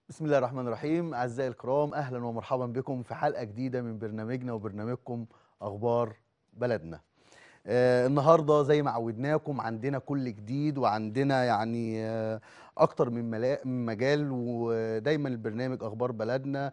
بسم الله الرحمن الرحيم أعزائي الكرام أهلا ومرحبا بكم في حلقة جديدة من برنامجنا وبرنامجكم أخبار بلدنا آه النهاردة زي ما عودناكم عندنا كل جديد وعندنا يعني آه أكتر من, ملا- من مجال ودايما البرنامج أخبار بلدنا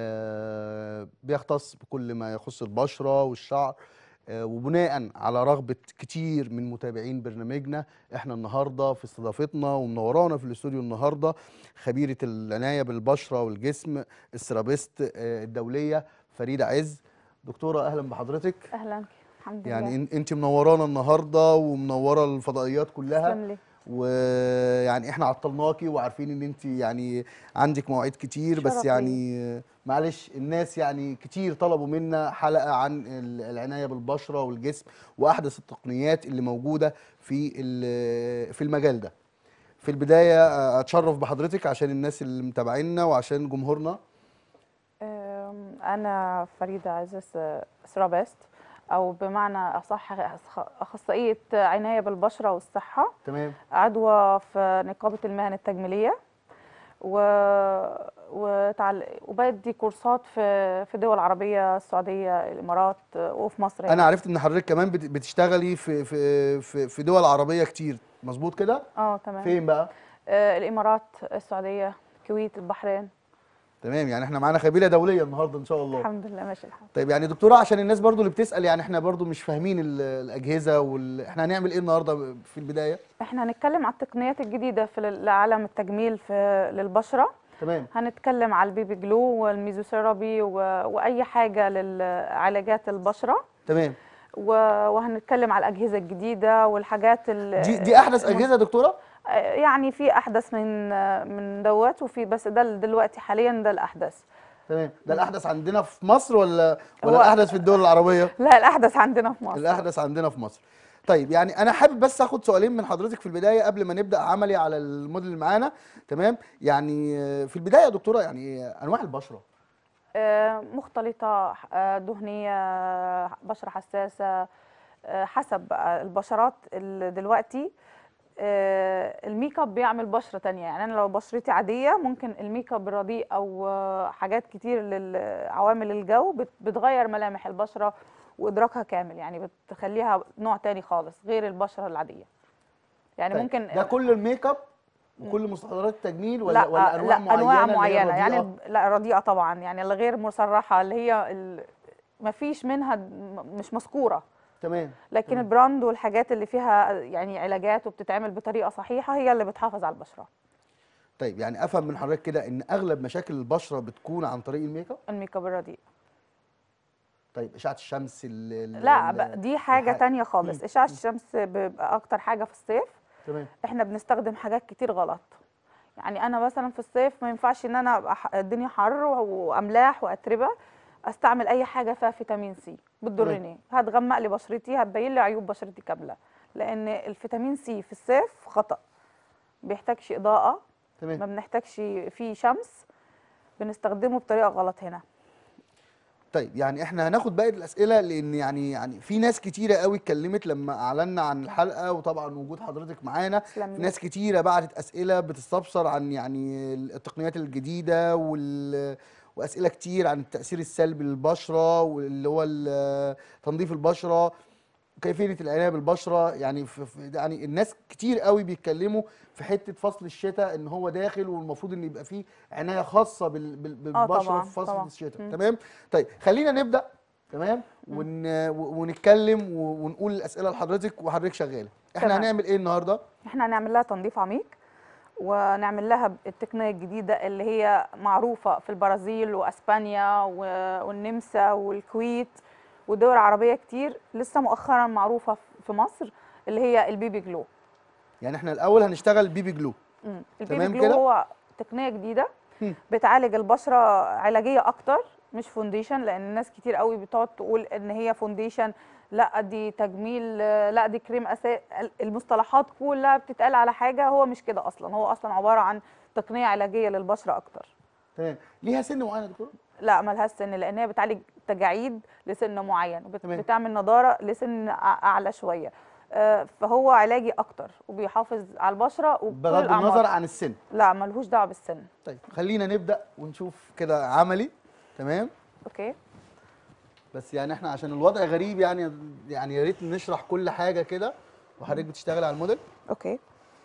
آه بيختص بكل ما يخص البشرة والشعر آه، وبناء على رغبة كتير من متابعين برنامجنا احنا النهارده في استضافتنا ومنورانا في الاستوديو النهارده خبيرة العناية بالبشرة والجسم السيرابيست آه، الدولية فريدة عز دكتورة اهلا بحضرتك اهلا الحمد يعني لله إن- انت منورانا النهارده ومنوره الفضائيات كلها تسلم لي ويعني احنا عطلناكي وعارفين ان انت يعني عندك مواعيد كتير بس شرف يعني آه، معلش الناس يعني كتير طلبوا منا حلقه عن ال- العنايه بالبشره والجسم واحدث التقنيات اللي موجوده في ال- في المجال ده في البدايه آه، اتشرف بحضرتك عشان الناس اللي متابعينا وعشان جمهورنا أم، انا فريده عزيز ثرابيست او بمعنى اصح اخصائيه عنايه بالبشره والصحه تمام عضوه في نقابه المهن التجميليه و وتعل... وبدي كورسات في في دول عربيه السعوديه الامارات وفي مصر هنا. انا عرفت ان حضرتك كمان بت- بتشتغلي في في في في دول عربيه كتير مظبوط كده اه تمام فين بقى آه الامارات السعوديه الكويت البحرين تمام يعني احنا معانا خبيره دوليه النهارده ان شاء الله الحمد لله ماشي الحال طيب يعني دكتوره عشان الناس برضو اللي بتسال يعني احنا برضو مش فاهمين ال- الاجهزه وال... احنا هنعمل ايه النهارده في البدايه احنا هنتكلم على التقنيات الجديده في عالم التجميل في للبشره تمام هنتكلم على البيبي جلو والميزوثيرابي و... واي حاجه لعلاجات البشره تمام و... وهنتكلم على الاجهزه الجديده والحاجات ال... دي دي احدث اجهزه يا دكتوره يعني في احدث من من دوت وفي بس ده دلوقتي حاليا ده الاحدث تمام ده الاحدث عندنا في مصر ولا ولا هو- الاحدث في الدول العربيه لا الاحدث عندنا في مصر الاحدث عندنا في مصر طيب يعني انا حابب بس اخد سؤالين من حضرتك في البدايه قبل ما نبدا عملي على الموديل اللي معانا تمام يعني آه، في البدايه يا دكتوره يعني آه، انواع البشره آه، مختلطة آه، دهنية بشرة حساسة آه، حسب بقى البشرات ال- دلوقتي آه، الميك اب بيعمل بشرة تانية يعني أنا لو بشرتي عادية ممكن الميك اب الرديء أو آه، حاجات كتير لعوامل الجو بت- بتغير ملامح البشرة وإدراكها كامل يعني بتخليها نوع تاني خالص غير البشرة العادية يعني طيب، ممكن ده كل الميك اب وكل مستحضرات التجميل ولا لا ولا انواع لا معينه انواع اللي هي معينه يعني الرديئة؟ ال- لا رديئه طبعا يعني الغير مصرحه اللي هي ال- ما فيش منها م- مش مذكوره تمام لكن تمام. البراند والحاجات اللي فيها يعني علاجات وبتتعمل بطريقه صحيحه هي اللي بتحافظ على البشره طيب يعني افهم من حضرتك كده ان اغلب مشاكل البشره بتكون عن طريق الميك اب الميك اب الرديء طيب اشعه الشمس ال ال- لا ال- بقى دي حاجه الح- تانية خالص مم. اشعه الشمس بيبقى اكتر حاجه في الصيف تمام احنا بنستخدم حاجات كتير غلط يعني انا مثلا في الصيف ما ينفعش ان انا أبقى ح- الدنيا حر واملاح واتربه استعمل اي حاجه فيها فيتامين سي بتضرني هتغمق لي بشرتي هتبين لي عيوب بشرتي كامله لان الفيتامين سي في الصيف خطا بيحتاجش اضاءه ما تمام بنحتاجش فيه شمس بنستخدمه بطريقه غلط هنا طيب يعني احنا هناخد باقي الاسئله لان يعني يعني في ناس كتيره قوي اتكلمت لما اعلنا عن الحلقه وطبعا وجود حضرتك معانا تسلم لي. ناس كتيره بعتت اسئله بتستفسر عن يعني التقنيات الجديده وال واسئله كتير عن التاثير السلبي للبشره واللي هو ال- تنظيف البشره كيفيه العنايه بالبشره يعني في في- يعني الناس كتير قوي بيتكلموا في حته فصل الشتاء ان هو داخل والمفروض ان يبقى فيه عنايه خاصه بال- بال- بالبشره طبعاً، في فصل طبعاً. الشتاء مم. تمام طيب خلينا نبدا تمام ون... و- ونتكلم و- ونقول الاسئله لحضرتك وحضرتك شغاله احنا تمام. هنعمل ايه النهارده احنا هنعمل لها تنظيف عميق ونعمل لها التقنيه الجديده اللي هي معروفه في البرازيل واسبانيا و- والنمسا والكويت ودول عربيه كتير لسه مؤخرا معروفه في مصر اللي هي البيبي جلو يعني احنا الاول هنشتغل بيبي جلو مم. تمام البيبي كده؟ جلو هو تقنيه جديده مم. بتعالج البشره علاجيه اكتر مش فونديشن لان الناس كتير قوي بتقعد تقول ان هي فونديشن لا دي تجميل لا دي كريم اساس المصطلحات كلها بتتقال على حاجه هو مش كده اصلا هو اصلا عباره عن تقنيه علاجيه للبشره اكتر تمام ليها سن معين يا دكتور لا ملهاش سن لان هي بتعالج تجاعيد لسن معين وبت- تمام. بتعمل نضاره لسن أع- اعلى شويه آه، فهو علاجي اكتر وبيحافظ على البشره وكل بغض الأعمار. النظر عن السن لا ملهوش دعوه بالسن طيب خلينا نبدا ونشوف كده عملي تمام اوكي بس يعني احنا عشان الوضع غريب يعني يعني يا ريت نشرح كل حاجه كده وحضرتك بتشتغل على الموديل اوكي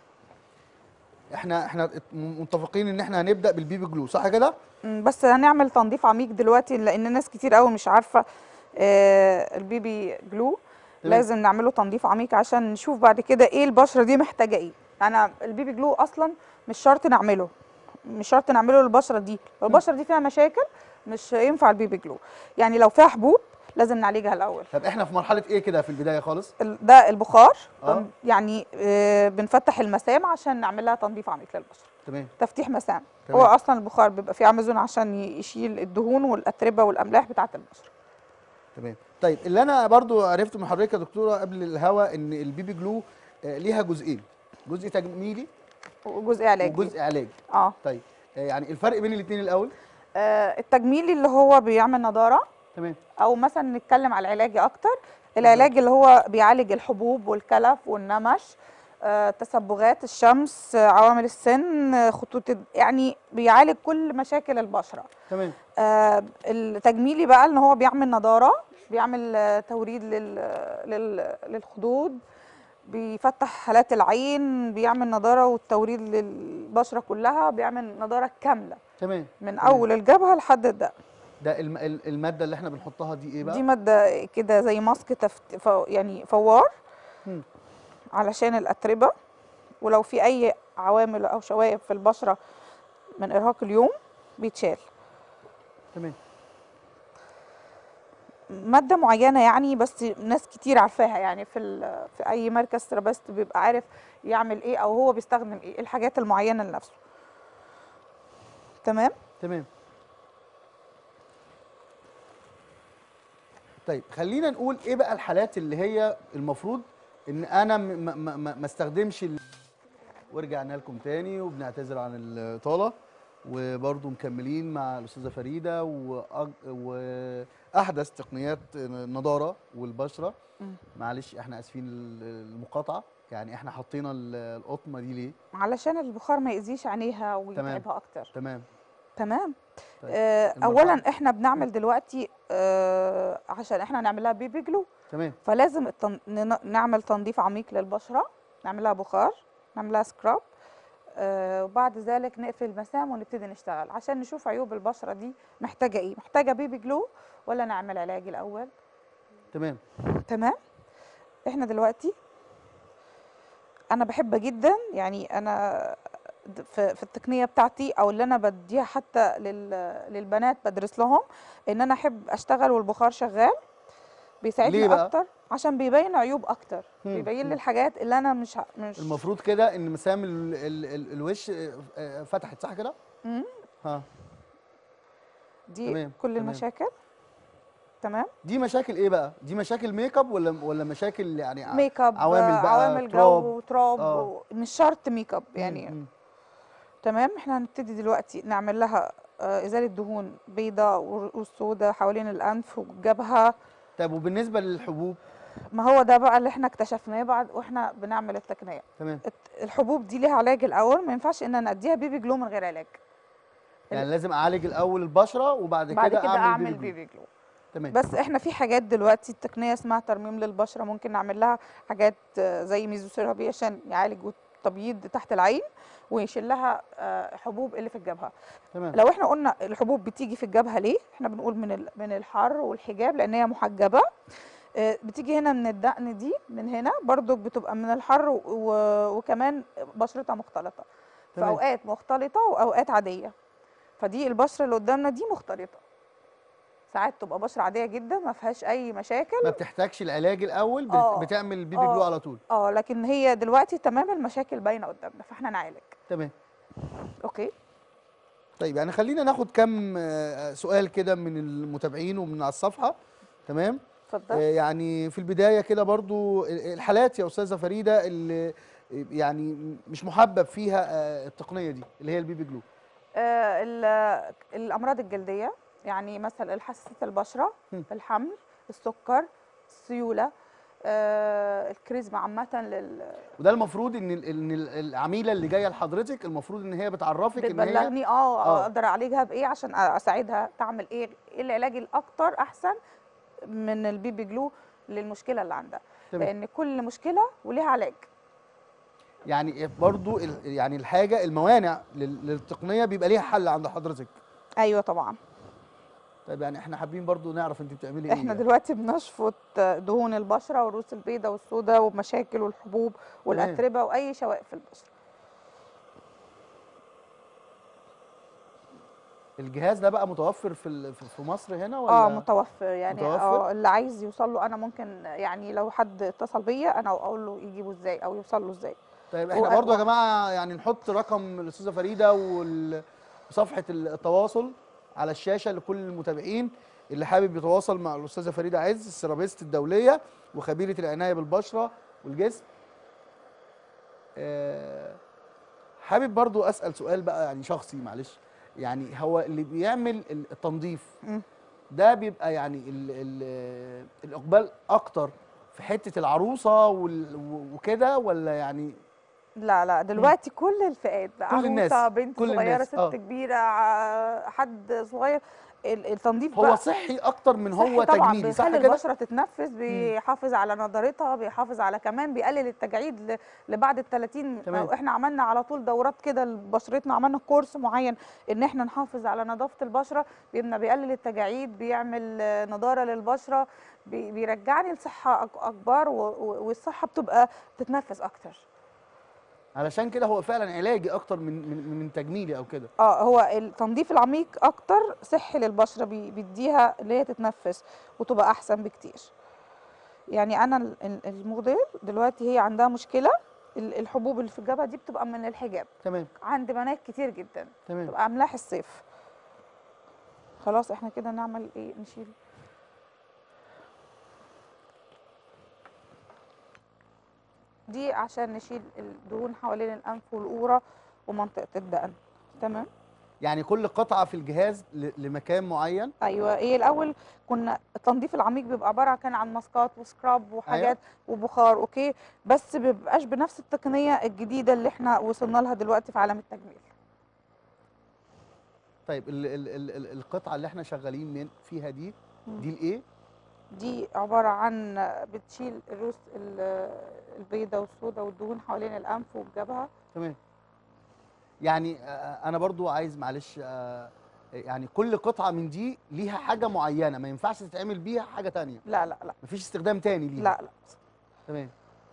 احنا احنا ات- متفقين ان احنا هنبدا بالبيبي جلو صح كده مم، بس هنعمل تنظيف عميق دلوقتي لان ناس كتير قوي مش عارفه آه، البيبي جلو تمام. لازم نعمله تنظيف عميق عشان نشوف بعد كده ايه البشره دي محتاجه ايه انا البيبي جلو اصلا مش شرط نعمله مش شرط نعمله للبشره دي لو البشره دي فيها مشاكل مش ينفع البيبي جلو يعني لو فيها حبوب لازم نعالجها الاول طب احنا في مرحله ايه كده في البدايه خالص ال- ده البخار آه. تن- يعني آه، بنفتح المسام عشان نعمل لها تنظيف عميق للبشره تمام تفتيح مسام تمام. هو اصلا البخار بيبقى فيه امازون عشان ي- يشيل الدهون والاتربه والاملاح بتاعه البشره تمام طيب اللي انا برضو عرفته من حضرتك يا دكتوره قبل الهوا ان البيبي جلو آه، ليها جزئين جزء تجميلي وجزء علاجي وجزء علاجي اه طيب آه، يعني الفرق بين الاثنين الاول آه، التجميلي اللي هو بيعمل نضاره تمام او مثلا نتكلم على العلاجي اكتر العلاج اللي هو بيعالج الحبوب والكلف والنمش آه، تسبغات الشمس آه، عوامل السن آه، خطوط الد- يعني بيعالج كل مشاكل البشره تمام آه، التجميلي بقى ان هو بيعمل نضاره بيعمل آه، توريد لل... لل... للخدود بيفتح حالات العين بيعمل نضاره والتوريد للبشره كلها بيعمل نضاره كامله تمام من تمام. اول الجبهه لحد الدقن ده الم- ال- الماده اللي احنا بنحطها دي ايه بقى دي ماده كده زي ماسك تفت... ف... يعني فوار مم. علشان الاتربه ولو في اي عوامل او شوائب في البشره من ارهاق اليوم بيتشال تمام ماده معينه يعني بس ناس كتير عارفاها يعني في ال- في اي مركز ثيرابيست بيبقى عارف يعمل ايه او هو بيستخدم ايه الحاجات المعينه لنفسه تمام تمام طيب خلينا نقول ايه بقى الحالات اللي هي المفروض ان انا م- ما ما ما ما استخدمش ال... ورجعنا لكم تاني وبنعتذر عن الاطاله وبرضو مكملين مع الاستاذه فريده وأج... واحدث تقنيات النضاره والبشره مم. معلش احنا اسفين ال- المقاطعه يعني احنا حطينا ال- القطمه دي ليه علشان البخار ما يأذيش عينيها ويتعبها اكتر تمام تمام طيب، آه المرحلة- اولا احنا بنعمل دلوقتي آه عشان احنا نعمل لها بيبي جلو تمام فلازم التن... ن- نعمل تنظيف عميق للبشره نعمل لها بخار نعمل لها سكراب آه وبعد ذلك نقفل المسام ونبتدي نشتغل عشان نشوف عيوب البشره دي محتاجه ايه محتاجه بيبي جلو ولا نعمل علاج الاول تمام تمام احنا دلوقتي انا بحب جدا يعني انا د- في, في التقنيه بتاعتي او اللي انا بديها حتى لل للبنات بدرس لهم ان انا احب اشتغل والبخار شغال بيساعدني ليه بقى؟ اكتر عشان بيبين عيوب اكتر مم، بيبين مم. لي الحاجات اللي انا مش ه- مش المفروض كده ان مسام ال ال ال الوش آه، آه، فتحت صح كده؟ مم. ها دي تمام، كل تمام. المشاكل تمام دي مشاكل ايه بقى؟ دي مشاكل ميك اب ولا ولا مشاكل يعني ع- ميك اب عوامل آه، بقى عوامل تراب؟ جو تراب آه. و- مش شرط ميك اب يعني مم، مم. تمام احنا هنبتدي دلوقتي نعمل لها آه، ازاله دهون بيضاء والسوداء حوالين الانف والجبهه طب وبالنسبه للحبوب ما هو ده بقى اللي احنا اكتشفناه بعد واحنا بنعمل التقنيه تمام الت- الحبوب دي ليها علاج الاول ما ينفعش ان انا اديها بيبي جلو من غير علاج يعني لازم اعالج الاول البشره وبعد, بعد كده, كده اعمل, اعمل بيبي جلو. بيبي جلو تمام بس احنا في حاجات دلوقتي التقنيه اسمها ترميم للبشره ممكن نعمل لها حاجات آه، زي ميزوثيرابي عشان يعالج التبييض تحت العين ويشيل لها آه، حبوب اللي في الجبهه تمام لو احنا قلنا الحبوب بتيجي في الجبهه ليه احنا بنقول من ال- من الحر والحجاب لان هي محجبه آه، بتيجي هنا من الدقن دي من هنا برضو بتبقى من الحر و- و- وكمان بشرتها مختلطه في تمام. اوقات مختلطه واوقات عاديه فدي البشره اللي قدامنا دي مختلطه ساعات تبقى بشره عاديه جدا ما فيهاش اي مشاكل ما بتحتاجش العلاج الاول بت- آه. بتعمل بيبي جلو آه. على طول اه لكن هي دلوقتي تمام المشاكل باينه قدامنا فاحنا نعالج تمام اوكي طيب يعني خلينا ناخد كم آه، سؤال كده من المتابعين ومن على الصفحه تمام آه، اتفضل يعني في البدايه كده برضو ال- الحالات يا استاذه فريده اللي يعني مش محبب فيها آه، التقنيه دي اللي هي البيبي جلو آه، ال- الامراض الجلديه يعني مثلا الحساسيه البشره مم. الحمل السكر السيوله آه، الكريزما عامه لل... وده المفروض ان ال- ان ال- العميله اللي جايه لحضرتك المفروض ان هي بتعرفك ان هي بتبلغني اه آه. اقدر اعالجها بايه عشان اساعدها تعمل ايه ايه العلاج الاكتر احسن من البيبي جلو للمشكله اللي عندها تمام. لان كل مشكله وليها علاج يعني برضو ال- يعني الحاجه الموانع لل- للتقنيه بيبقى ليها حل عند حضرتك ايوه طبعا طيب يعني احنا حابين برضو نعرف انت بتعملي ايه احنا يعني. دلوقتي بنشفط دهون البشره والروس البيضاء والسوداء والمشاكل والحبوب والاتربه واي شوائب في البشره الجهاز ده بقى متوفر في ال- في في مصر هنا ولا اه متوفر يعني متوفر؟ اه اللي عايز يوصل له انا ممكن يعني لو حد اتصل بيا انا اقول له يجيبه ازاي او يوصل له ازاي طيب احنا وأ- برضو يا جماعه يعني نحط رقم الاستاذه فريده وال- وصفحه التواصل على الشاشه لكل المتابعين اللي حابب يتواصل مع الاستاذه فريده عز السيرابيست الدوليه وخبيره العنايه بالبشره والجسم آه، حابب برضو اسال سؤال بقى يعني شخصي معلش يعني هو اللي بيعمل التنظيف مم. ده بيبقى يعني ال ال الاقبال اكتر في حته العروسه وال- وكده ولا يعني لا لا دلوقتي كل الفئات بقى كل الناس، عروسه بنت كل صغيره الناس، ست آه. كبيره ع- حد صغير ال- التنظيف هو بقى صحي اكتر من صحي هو طبعا تجميلي صح بيخلي كده البشره تتنفس بيحافظ على نضارتها بيحافظ على كمان بيقلل التجاعيد ل- لبعد ال 30 تمام. احنا عملنا على طول دورات كده لبشرتنا عملنا كورس معين ان احنا نحافظ على نظافه البشره بيبقى بيقلل التجاعيد بيعمل آه، نضاره للبشره بي- بيرجعني لصحه أك- اكبر و- و- والصحه بتبقى تتنفس اكتر علشان كده هو فعلا علاجي اكتر من من, من تجميلي او كده اه هو التنظيف العميق اكتر صحي للبشره بي- بيديها اللي هي تتنفس وتبقى احسن بكتير يعني انا ال- ال- الموديل دلوقتي هي عندها مشكله ال- الحبوب اللي في الجبهه دي بتبقى من الحجاب تمام عند بنات كتير جدا تمام بتبقى املاح الصيف خلاص احنا كده نعمل ايه نشيل دي عشان نشيل الدهون حوالين الانف والقوره ومنطقه الدقن تمام يعني كل قطعه في الجهاز ل- لمكان معين ايوه ايه الاول كنا التنظيف العميق بيبقى عباره كان عن ماسكات وسكراب وحاجات وبخار اوكي بس بيبقاش بنفس التقنيه الجديده اللي احنا وصلنا لها دلوقتي في عالم التجميل طيب ال ال ال ال القطعه اللي احنا شغالين من فيها دي دي الايه دي عباره عن بتشيل الروس ال- البيضاء والسوداء والدهون حوالين الانف والجبهه تمام يعني آه، انا برضو عايز معلش آه، يعني كل قطعه من دي ليها حاجه معينه ما ينفعش تتعمل بيها حاجه تانية لا لا لا مفيش استخدام تاني ليها لا لا تمام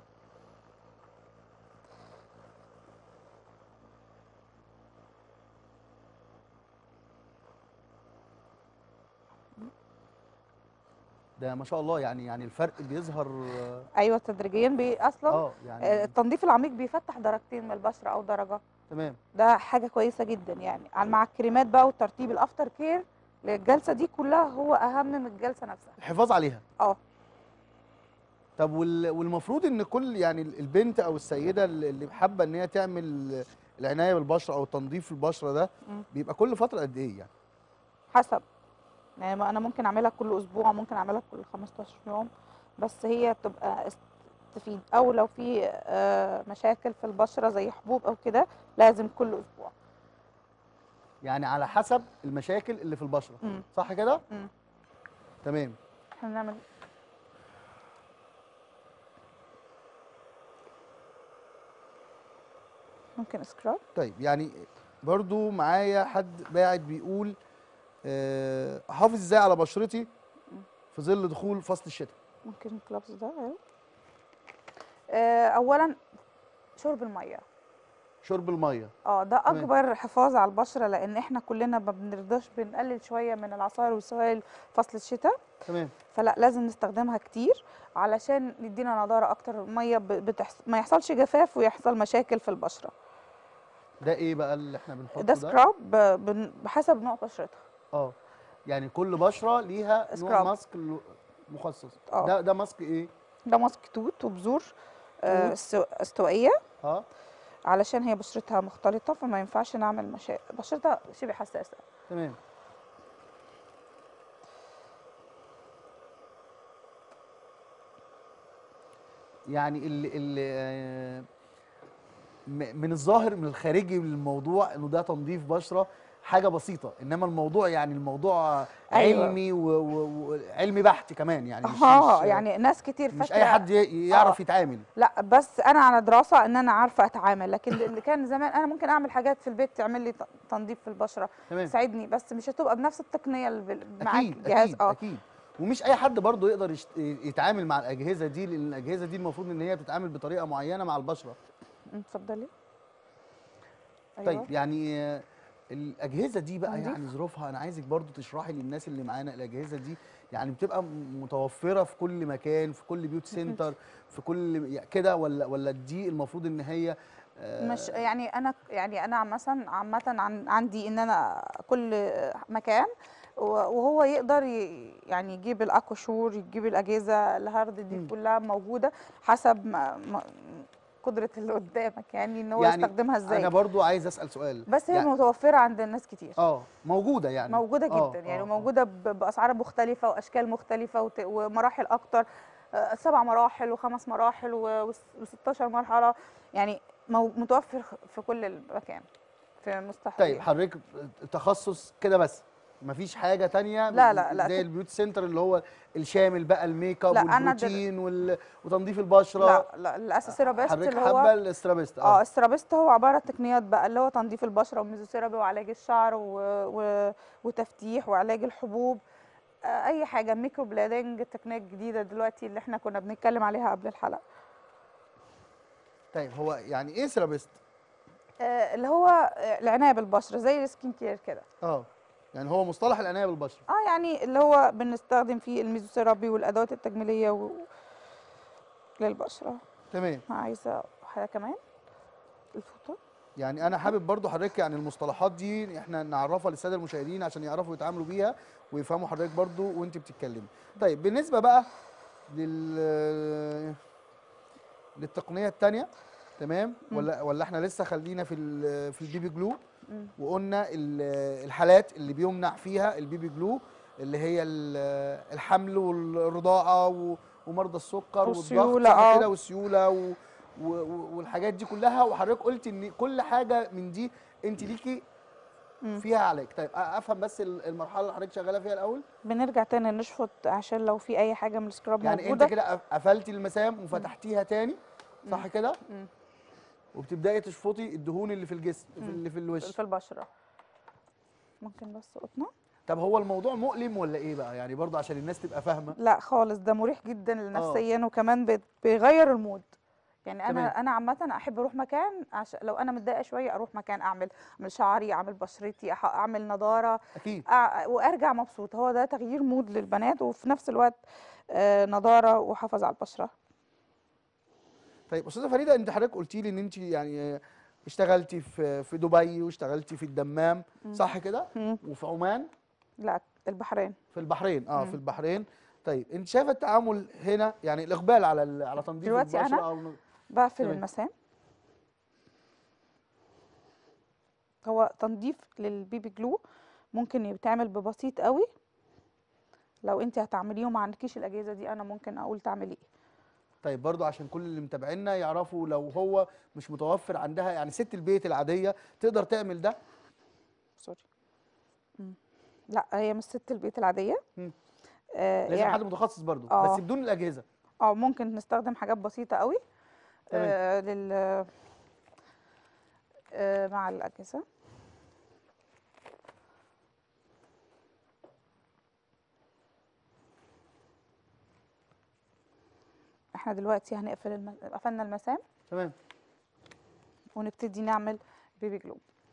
ده ما شاء الله يعني يعني الفرق بيظهر آه، ايوه تدريجيا بي اصلا اه آه، يعني التنظيف العميق بيفتح درجتين من البشره او درجه تمام ده حاجه كويسه جدا يعني على- مع الكريمات بقى والترطيب الافتر كير للجلسه دي كلها هو اهم من الجلسه نفسها الحفاظ عليها اه طب وال- والمفروض ان كل يعني البنت او السيده اللي اللي حابه ان هي تعمل العنايه بالبشره او تنظيف البشره ده مم. بيبقى كل فتره قد ايه يعني حسب يعني ما انا ممكن اعملها كل اسبوع ممكن اعملها كل 15 يوم بس هي تبقى است- تفيد او لو في آه، مشاكل في البشره زي حبوب او كده لازم كل اسبوع يعني على حسب المشاكل اللي في البشره مم. صح كده مم. تمام احنا نعمل ممكن سكراب طيب يعني برضو معايا حد باعت بيقول آه، احافظ ازاي على بشرتي في ظل دخول فصل الشتاء ممكن الكلابس ده أيوة. آه، اولا شرب الميه شرب الميه اه ده تمام. اكبر حفاظ على البشره لان احنا كلنا ما بنرضاش بنقلل شويه من العصائر والسوائل فصل الشتاء تمام فلا لازم نستخدمها كتير علشان ندينا نضاره اكتر الميه ب- بتحص... ما يحصلش جفاف ويحصل مشاكل في البشره ده ايه بقى اللي احنا بنحطه ده سكراب ب- بن- بحسب نوع بشرتها اه يعني كل بشره ليها نوع سكراب. ماسك ل- مخصص اه. ده ده ماسك ايه ده ماسك توت وبذور آه، توت. استو- استوائيه اه علشان هي بشرتها مختلطه فما ينفعش نعمل مشاكل بشرتها شبه حساسه تمام يعني اللي اللي آه، م- من الظاهر من الخارجي للموضوع انه ده تنظيف بشره حاجه بسيطه انما الموضوع يعني الموضوع أيوة. علمي وعلمي بحت كمان يعني مش اه مش يعني ناس كتير مش فاكره اي حد ي- يعرف آه. يتعامل لا بس انا على دراسه ان انا عارفه اتعامل لكن اللي كان زمان انا ممكن اعمل حاجات في البيت تعمل لي ت- تنظيف في البشره تمام تساعدني بس مش هتبقى بنفس التقنيه اللي بال- معاك اكيد جهاز اكيد اه اكيد ومش اي حد برضه يقدر يشت... يتعامل مع الاجهزه دي لان الاجهزه دي المفروض ان هي بتتعامل بطريقه معينه مع البشره أمم، اتفضلي طيب يعني آه، الاجهزه دي بقى تنظيف. يعني ظروفها انا عايزك برضو تشرحي للناس اللي معانا الاجهزه دي يعني بتبقى م- متوفره في كل مكان في كل بيوت سنتر في كل يعني كده ولا ولا دي المفروض ان هي آه، مش يعني انا يعني انا مثلا عامه عن عندي ان انا كل مكان و- وهو يقدر ي- يعني يجيب الاكوشور يجيب الاجهزه الهارد دي مم. كلها موجوده حسب ما ما قدره اللي قدامك يعني ان هو يعني يستخدمها ازاي انا برضو عايز اسال سؤال بس هي يعني متوفره عند الناس كتير اه موجوده يعني موجوده آه، جدا يعني آه، وموجوده ب- باسعار مختلفه واشكال مختلفه وت- ومراحل اكتر آه، سبع مراحل وخمس مراحل و16 مرحله يعني مو- متوفر في كل المكان في مستحيل طيب حضرتك تخصص كده بس مفيش حاجه تانية لا، لا، لا، زي في- البيوت سنتر اللي هو الشامل بقى الميك اب لا، أنا دل- والبروتين وال... وتنظيف البشره لا لا الاساسيرا بيست حضرتك اللي حابه هو الاسترابيست اه السيرابيست هو عباره عن تقنيات بقى اللي هو تنظيف البشره وميزوثيرابي وعلاج الشعر و... و... وتفتيح وعلاج الحبوب آه اي حاجه ميكرو بليدنج التقنيه الجديده دلوقتي اللي احنا كنا بنتكلم عليها قبل الحلقه طيب هو يعني ايه سيرابيست آه اللي هو آه، العنايه بالبشره زي السكين كير كده اه يعني هو مصطلح العنايه بالبشره اه يعني اللي هو بنستخدم فيه الميزوثيرابي والادوات التجميليه و... للبشره تمام عايزه حاجه كمان الفوطه يعني انا حابب برضو حضرتك يعني المصطلحات دي احنا نعرفها للساده المشاهدين عشان يعرفوا يتعاملوا بيها ويفهموا حضرتك برضو وانت بتتكلمي طيب بالنسبه بقى لل للتقنيه الثانيه تمام ولا ولا احنا لسه خلينا في ال- في البيبي جلو مم. وقلنا ال- الحالات اللي بيمنع فيها البيبي جلو اللي هي ال- الحمل والرضاعه و- ومرضى السكر والضغط والسيولة، صح آه. كده والسيوله و و و والحاجات دي كلها وحضرتك قلت ان كل حاجه من دي انت ليكي مم. فيها علاج طيب أ- افهم بس ال- المرحله اللي حضرتك شغاله فيها الاول بنرجع تاني نشفط عشان لو في اي حاجه من السكراب يعني موجوده انت كده قف- قفلتي المسام وفتحتيها تاني صح كده مم. وبتبداي تشفطي الدهون اللي في الجسم في مم. اللي في الوش في البشره ممكن بس قطنه طب هو الموضوع مؤلم ولا ايه بقى يعني برضه عشان الناس تبقى فاهمه لا خالص ده مريح جدا نفسيا وكمان بي- بيغير المود يعني انا تمام. انا عامه احب اروح مكان عشان لو انا متضايقه شويه اروح مكان اعمل اعمل شعري اعمل بشرتي أح- اعمل نضاره اكيد أع- وارجع مبسوطه هو ده تغيير مود للبنات وفي نفس الوقت آه، نضاره وحفاظ على البشره طيب استاذه فريده انت حضرتك قلتي لي ان انت يعني اشتغلتي في في دبي واشتغلتي في الدمام صح كده مم. وفي عمان لا البحرين في البحرين اه مم. في البحرين طيب انت شايفه التعامل هنا يعني الاقبال على ال- على تنظيف دلوقتي البشره أنا او بقفل تمام. المسام هو تنظيف للبيبي جلو ممكن يتعمل ببسيط قوي لو انت هتعمليه وما عندكيش الاجهزه دي انا ممكن اقول تعمليه طيب برضو عشان كل اللي متابعينا يعرفوا لو هو مش متوفر عندها يعني ست البيت العاديه تقدر تعمل ده سوري مم. لا هي مش ست البيت العاديه مم. آه لازم يعني حد متخصص برضو آه. بس بدون الاجهزه اه ممكن نستخدم حاجات بسيطه قوي تمام. آه لل آه مع الاجهزه احنا دلوقتي هنقفل الم... قفلنا المسام تمام ونبتدي نعمل بيبي جلو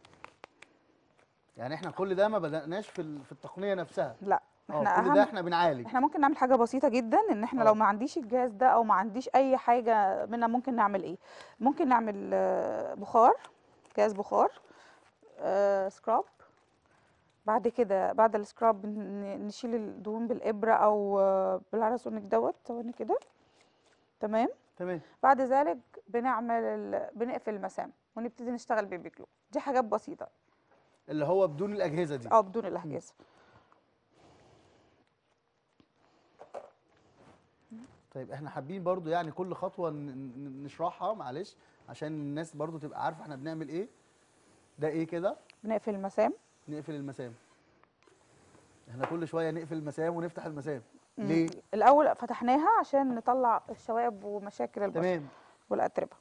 يعني احنا كل ده ما بدأناش في ال- في التقنيه نفسها لا اه احنا كل ده اهم احنا بنعالج احنا ممكن نعمل حاجه بسيطه جدا ان احنا اه. لو ما عنديش الجهاز ده او ما عنديش اي حاجه منها ممكن نعمل ايه ممكن نعمل آه، بخار جهاز بخار آه، سكراب بعد كده بعد السكراب ن- نشيل الدهون بالابره او آه، بالهارسونيك دوت ثواني كده تمام تمام بعد ذلك بنعمل ال... بنقفل المسام ونبتدي نشتغل بيبي جلو دي حاجات بسيطه اللي هو بدون الاجهزه دي اه بدون الاحجاز طيب احنا حابين برضو يعني كل خطوه ن- ن- نشرحها معلش عشان الناس برضو تبقى عارفه احنا بنعمل ايه ده ايه كده بنقفل المسام نقفل المسام احنا كل شويه نقفل المسام ونفتح المسام مم. ليه الاول فتحناها عشان نطلع الشوائب ومشاكل البشره تمام والاتربه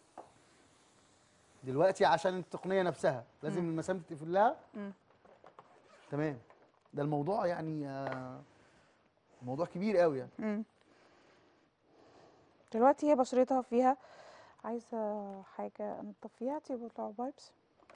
دلوقتي عشان التقنيه نفسها لازم مم. المسام تتقفل لها مم. تمام ده الموضوع يعني آه، موضوع كبير قوي يعني مم. دلوقتي هي بشرتها فيها عايزه حاجه انضف فيها تيجي بتطلع بايبس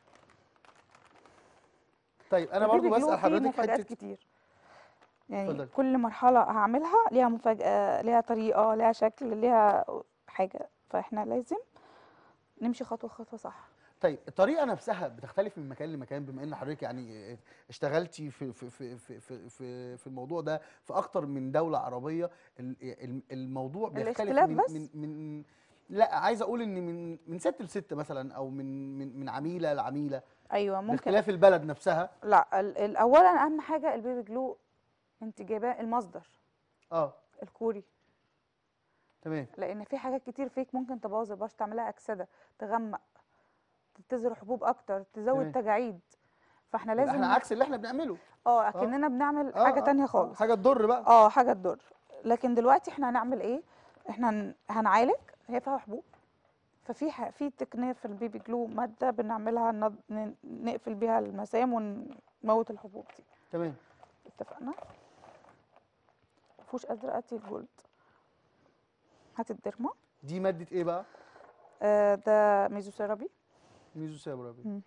طيب انا برضو البيبي جلو بسال فيه حضرتك مفاجآت حته كتير يعني اتفضلي. كل مرحله هعملها ليها مفاجاه ليها طريقه ليها شكل ليها حاجه فاحنا لازم نمشي خطوه خطوه صح طيب الطريقه نفسها بتختلف من مكان لمكان بما ان حضرتك يعني اشتغلتي في في في في في في, في الموضوع ده في اكتر من دوله عربيه ال- ال- الموضوع بيختلف الاختلاف من, بس؟ من من لا عايز اقول ان من من ست لست مثلا او من من من عميله لعميله ايوه ممكن باختلاف البلد نفسها لا ال- ال- اولا اهم حاجه البيبي جلو انت جايباه المصدر اه الكوري تمام لان في حاجات كتير فيك ممكن تبوظ البشره تعملها اكسده تغمق تظهر حبوب اكتر تزود تمام. تجاعيد فاحنا يبقى لازم احنا عكس اللي احنا بنعمله اه اكننا بنعمل آه، حاجه آه، تانية آه، خالص حاجه تضر بقى اه حاجه تضر لكن دلوقتي احنا هنعمل ايه احنا هن- هنعالج هي فيها حبوب ففي ح- في تقنيه في البيبي جلو ماده بنعملها نض- ن- نقفل بيها المسام ونموت الحبوب دي تمام اتفقنا مفيهوش ازرق هاتي الجولد هات الديرما دي ماده ايه بقى آه ده ميزوثيرابي ميزو سابرابي مم.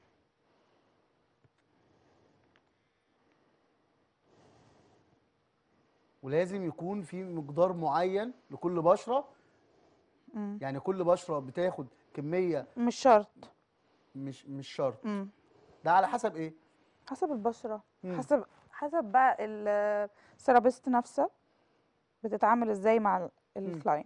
ولازم يكون في مقدار معين لكل بشره مم. يعني كل بشره بتاخد كميه مش شرط مش مش شرط مم. ده على حسب ايه حسب البشره مم. حسب حسب بقى ال- الثيرابيست نفسها بتتعامل ازاي مع ال- الكلاينت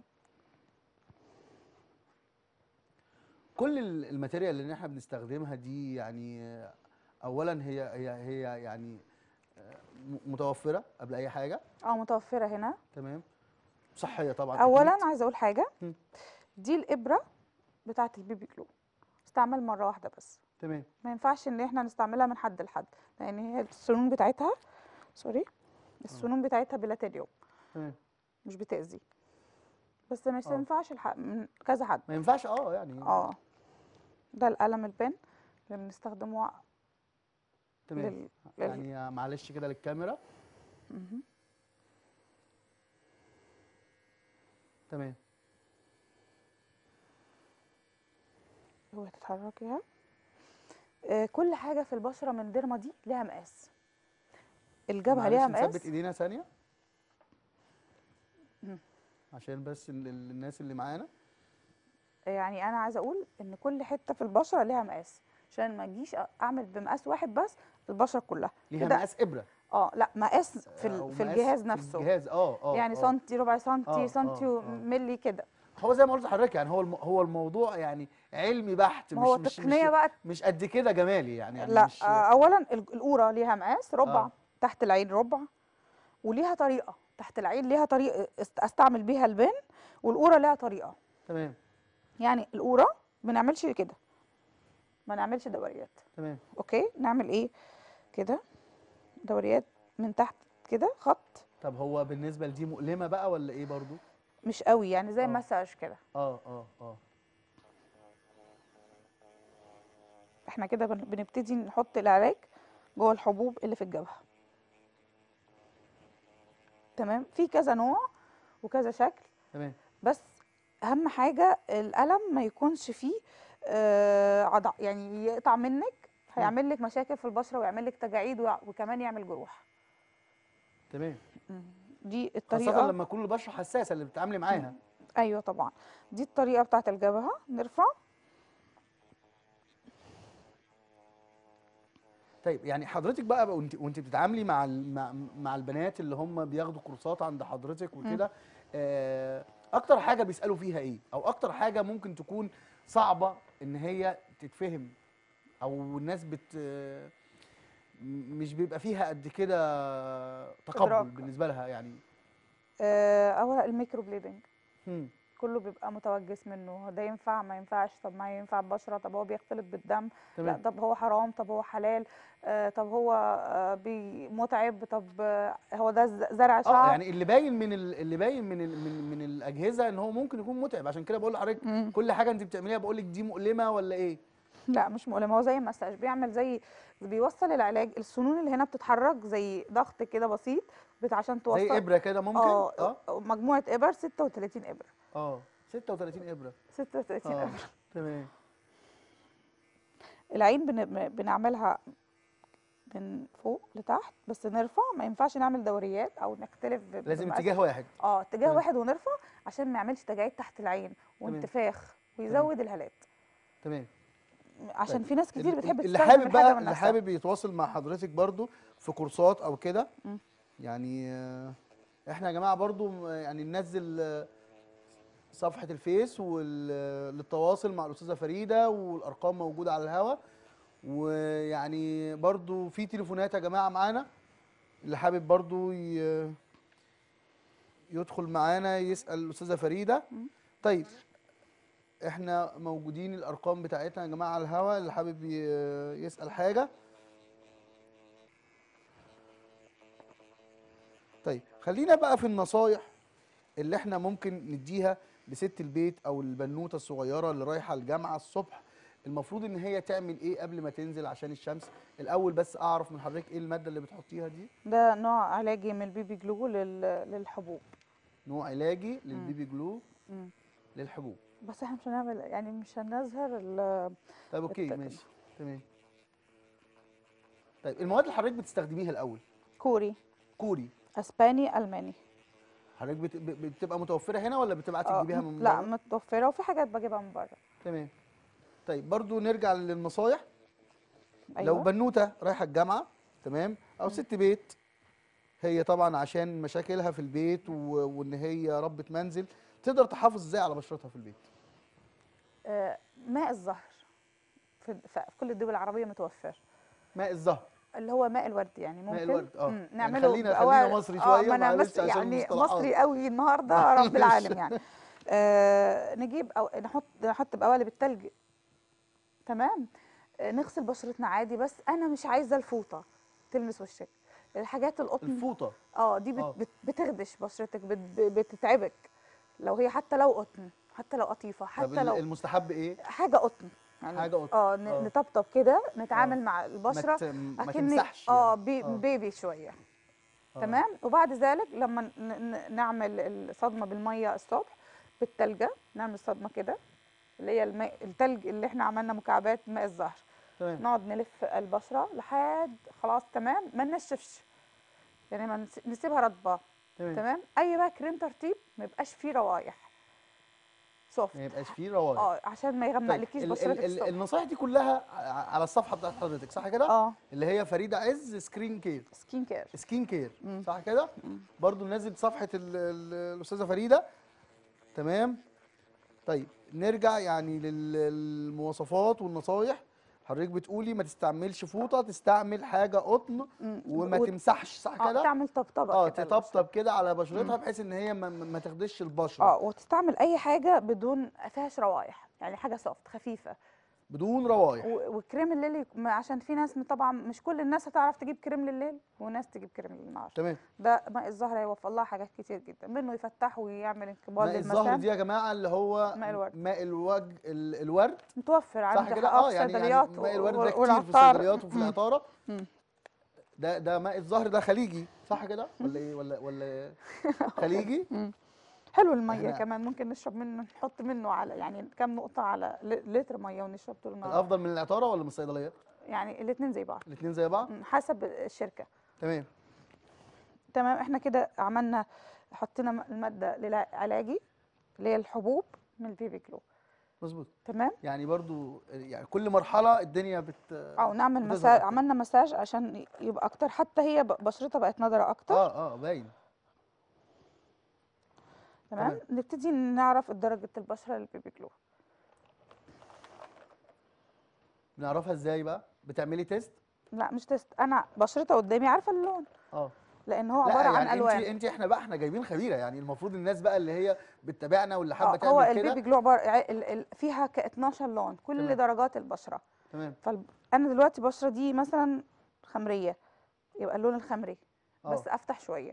كل ال- الماتيريال اللي احنا بنستخدمها دي يعني آه، اولا هي هي هي يعني آه، م- متوفره قبل اي حاجه اه متوفره هنا تمام صحيه طبعا اولا أكيد. عايزه اقول حاجه مم. دي الابره بتاعه البيبي جلو استعمل مره واحده بس تمام ما ينفعش ان احنا نستعملها من حد لحد لان هي السنون بتاعتها سوري السنون بتاعتها بلاتينيوم تمام مش بتأذي بس مش آه. ينفعش الح... من كذا حد ما ينفعش اه يعني اه ده القلم البن اللي بنستخدمه تمام لل... لل... يعني معلش كده للكاميرا مهم. تمام هو تتحركيها آه كل حاجه في البشره من الديرما دي ليها مقاس الجبهه ليها معلش نثبت مقاس ايدينا ثانيه مم. عشان بس ال- ال- الناس اللي معانا يعني انا عايزه اقول ان كل حته في البشره ليها مقاس عشان ما اجيش اعمل بمقاس واحد بس البشره كلها ليها كده. مقاس ابره اه لا مقاس في أو ال... في مقاس الجهاز في نفسه الجهاز اه اه يعني آه. سنتي ربع سنتي آه، سنتي آه، آه. ملي كده هو زي ما قلت لحضرتك يعني هو الم... هو الموضوع يعني علمي بحت ما هو مش مش التقنيه مش, بقى مش قد كده جمالي يعني, يعني لا مش آه اولا ال- القوره ليها مقاس ربع آه. تحت العين ربع وليها طريقه تحت العين ليها طريقه است- استعمل بيها البان والقوره ليها طريقه تمام يعني القوره ما نعملش كده ما نعملش دوريات تمام اوكي نعمل ايه كده دوريات من تحت كده خط طب هو بالنسبه لدي مؤلمه بقى ولا ايه برضو مش قوي يعني زي آه. مساج كده اه اه اه احنا كده بن- بنبتدي نحط العلاج جوه الحبوب اللي في الجبهه تمام في كذا نوع وكذا شكل تمام بس اهم حاجه القلم ما يكونش فيه آه عضع يعني يقطع منك هيعمل لك مشاكل في البشره ويعمل لك تجاعيد ويع- وكمان يعمل جروح تمام دي خاصه الطريقه لما تكون البشره حساسه اللي بتتعاملي معاها ايوه طبعا دي الطريقه بتاعت الجبهه نرفع طيب يعني حضرتك بقى وانت وانت بتتعاملي مع ال- مع, مع البنات اللي هم بياخدوا كورسات عند حضرتك وكده آه اكتر حاجه بيسالوا فيها ايه او اكتر حاجه ممكن تكون صعبه ان هي تتفهم او الناس بت آه، م- مش بيبقى فيها قد كده تقبل إدراك. بالنسبه لها يعني آه اولا الميكرو بليدنج مم. كله بيبقى متوجس منه ده ينفع ما ينفعش طب ما ينفع البشره طب هو بيختلط بالدم لا تمام طب هو حرام طب هو حلال آه طب هو آه بي- متعب طب آه هو ده ز- زرع اه شعر يعني اللي باين من ال... اللي باين من ال... من من الاجهزه ان هو ممكن يكون متعب عشان كده بقول لحضرتك مم. كل حاجه انت بتعمليها بقول لك دي مؤلمه ولا ايه لا مش مؤلم هو زي المساج بيعمل زي بيوصل العلاج السنون اللي هنا بتتحرك زي ضغط كده بسيط بت- عشان توصل زي ابره كده ممكن اه اه مجموعه ابر 36 ابره اه 36 ابره 36 اه ابره تمام العين بن... بن- بنعملها من فوق لتحت بس نرفع ما ينفعش نعمل دوريات او نختلف ب- لازم بمقاس- اتجاه واحد اه اتجاه تمام. واحد ونرفع عشان ما يعملش تجاعيد تحت العين وانتفاخ ويزود الهالات تمام عشان طيب. في ناس كتير ال- بتحب اللي تستخدم حابب الحاجه بقى من اللي نفسها حابب يتواصل مع حضرتك برضو في كورسات او كده مم. يعني آه، احنا يا جماعه برضو م- يعني ننزل آه، صفحه الفيس وال- للتواصل مع الاستاذه فريده والارقام موجوده على الهوا ويعني برضو في تليفونات يا جماعه معانا اللي حابب برضو ي- يدخل معانا يسال الاستاذه فريده مم. طيب احنا موجودين الارقام بتاعتنا يا جماعه على الهوا اللي حابب ي- يسال حاجه طيب خلينا بقى في النصايح اللي احنا ممكن نديها لست البيت او البنوته الصغيره اللي رايحه الجامعه الصبح المفروض ان هي تعمل ايه قبل ما تنزل عشان الشمس الاول بس اعرف من حضرتك ايه الماده اللي بتحطيها دي ده نوع علاجي من البيبي جلو لل... للحبوب نوع علاجي للبيبي جلو مم. للحبوب بس احنا مش هنعمل يعني مش هنظهر ال... طيب اوكي الت- ماشي تمام طيب المواد اللي حضرتك بتستخدميها الاول كوري كوري اسباني الماني حضرتك بت- ب- بتبقى متوفره هنا ولا بتبعتي آه، تجيبيها من لا بره؟ متوفره وفي حاجات بجيبها من بره تمام طيب برضو نرجع للنصايح ايوه لو بنوته رايحه الجامعه تمام او ست بيت هي طبعا عشان مشاكلها في البيت و... وان هي ربة منزل تقدر تحافظ ازاي على بشرتها في البيت آه، ماء الزهر في في كل الدول العربيه متوفر ماء الزهر اللي هو ماء الورد يعني ممكن الورد، آه. مم، يعني نعمله خلينا- بأوعى- خلينا مصري آه، شوية، ما أنا معلش مس- عشان يعني المصطلحات. مصري قوي النهارده معلش. رب العالم يعني آه نجيب او نحط نحط بقوالب التلج تمام آه نغسل بشرتنا عادي بس انا مش عايزه الفوطه تلمس وشك الحاجات القطن الفوطه اه دي بت آه. بت بتخدش بشرتك بت بتتعبك لو هي حتى لو قطن حتى لو قطيفه طب حتى ال- لو المستحب ايه حاجه قطن يعني حاجة قطن. اه ن- آه. نطبطب كده نتعامل آه. مع ما, البشره ت... ما أكني- تمسحش اه يعني. بي آه. بيبي شويه آه. تمام وبعد ذلك لما ن- ن- نعمل الصدمه بالميه الصبح بالتلجه نعمل صدمه كده اللي هي الماء التلج اللي احنا عملنا مكعبات ماء الزهر تمام نقعد نلف البشره لحد خلاص تمام ما ننشفش يعني ما نس- نسيبها رطبه تمام تمام اي بقى كريم ترطيب ما يبقاش فيه روايح سوفت ما يبقاش فيه روايح اه عشان ما طيب يغمقلكيش ال- بشرتك ال- ال- الصبح النصايح دي كلها ع- على الصفحه بتاعت حضرتك صح كده اه اللي هي فريده عز سكرين كير سكين كير سكين كير مم. صح كده برضو ننزل صفحه ال- ال- الاستاذه فريده تمام طيب نرجع يعني لل- للمواصفات والنصايح حضرتك بتقولي ما تستعملش فوطه تستعمل حاجه قطن مم. وما وت- تمسحش صح اه كده تعمل طبطبه اه كده للبشرة. تطبطب كده على بشرتها بحيث ان هي ما, ما ما تخدش البشره اه وتستعمل اي حاجه بدون فيهاش روايح يعني حاجه سوفت خفيفه بدون روايح و- وكريم الليل يك- ما- عشان في ناس م- طبعا مش كل الناس هتعرف تجيب كريم لليل وناس تجيب كريم للنهار تمام ده ماء الزهر هيوفر لها حاجات كتير جدا منه يفتح ويعمل انقباض ماء الزهر للمسام دي يا جماعه اللي هو ماء الورد. ماء الوج ال- الورد متوفر صح عند كده اه اه في يعني الصيدليات يعني ماء و- الورد و- ده كتير في والعطار. الصيدليات وفي مم. العطاره مم. ده ده ماء الزهر ده خليجي صح كده ولا ايه ولا ولا خليجي حلو الميه إحنا- كمان ممكن نشرب منه نحط منه على يعني كام نقطه على ل- لتر ميه ونشرب طول النهار الافضل من العطاره ولا من الصيدليه يعني الاثنين زي بعض الاثنين زي بعض مم، حسب الشركه تمام تمام احنا كده عملنا حطينا م- الماده للعلاجي اللي هي الحبوب من البيبي جلو مظبوط تمام يعني برضو يعني كل مرحله الدنيا بت او نعمل بتظهر مساج أكتر. عملنا مساج عشان ي- يبقى اكتر حتى هي ب- بشرتها بقت نضره اكتر اه اه باين تمام تمام. نبتدي نعرف درجه البشره للبيبي جلو بنعرفها ازاي بقى بتعملي تيست لا مش تست انا بشرتها قدامي عارفه اللون اه لان هو لا عباره عن يعني انت الوان انت احنا بقى احنا جايبين خبيره يعني المفروض الناس بقى اللي هي بتتابعنا واللي حابه آه، هو تعمل البيبي كده جلو عباره ع- ال- ال- فيها ك 12 لون كل تمام. درجات البشره تمام فانا دلوقتي بشره دي مثلا خمريه يبقى اللون الخمري اه بس افتح شويه